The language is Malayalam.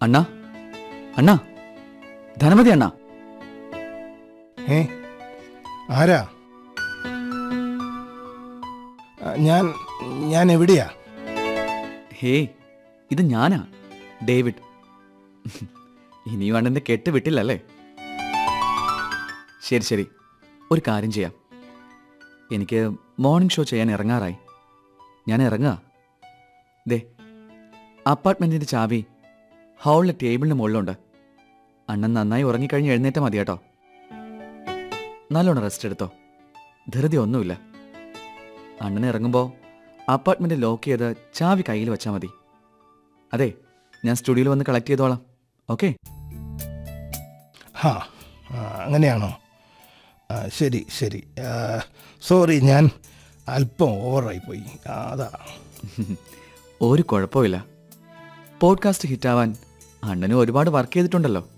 അണ്ണാ അണ്ണാ ധനമതി അണ്ണാ ഏ ആരാ ആ, ഞാൻ ഞാൻ എവിടെയാ ഹേ ഇത് ഞാനാ ഡേവിഡ് ഇനിയും അണ്ണൻ്റെ കെട്ട് വിട്ടില്ലല്ലേ ശരി ശരി ഒരു കാര്യം ചെയ്യാം എനിക്ക് മോർണിംഗ് ഷോ ചെയ്യാൻ ഇറങ്ങാറായി ഞാൻ ഇറങ്ങുക ദേ അപ്പാർട്ട്മെൻറ്റിൻ്റെ ചാവി ഹാളിലെ ടേബിളിന് മുകളിലുണ്ട് അണ്ണൻ നന്നായി ഉറങ്ങിക്കഴിഞ്ഞ് എഴുന്നേറ്റാൽ മതി കേട്ടോ നല്ലോണം റെസ്റ്റ് എടുത്തോ ധൃതി ഒന്നുമില്ല അണ്ണൻ ഇറങ്ങുമ്പോൾ അപ്പാർട്ട്മെൻറ്റ് ലോക്ക് ചെയ്ത് ചാവി കയ്യിൽ വെച്ചാൽ മതി അതെ ഞാൻ സ്റ്റുഡിയോയിൽ വന്ന് കളക്ട് ചെയ്തോളാം ഓക്കെ ഹാ ആ, അങ്ങനെയാണോ ആ, ശരി ശരി ആ, സോറി ഞാൻ അല്പം ഓവറായി പോയി ആ, അതാ ഒരു കുഴപ്പമില്ല പോഡ്കാസ്റ്റ് ഹിറ്റാവാൻ അണ്ണനും ഒരുപാട് വർക്ക് ചെയ്തിട്ടുണ്ടല്ലോ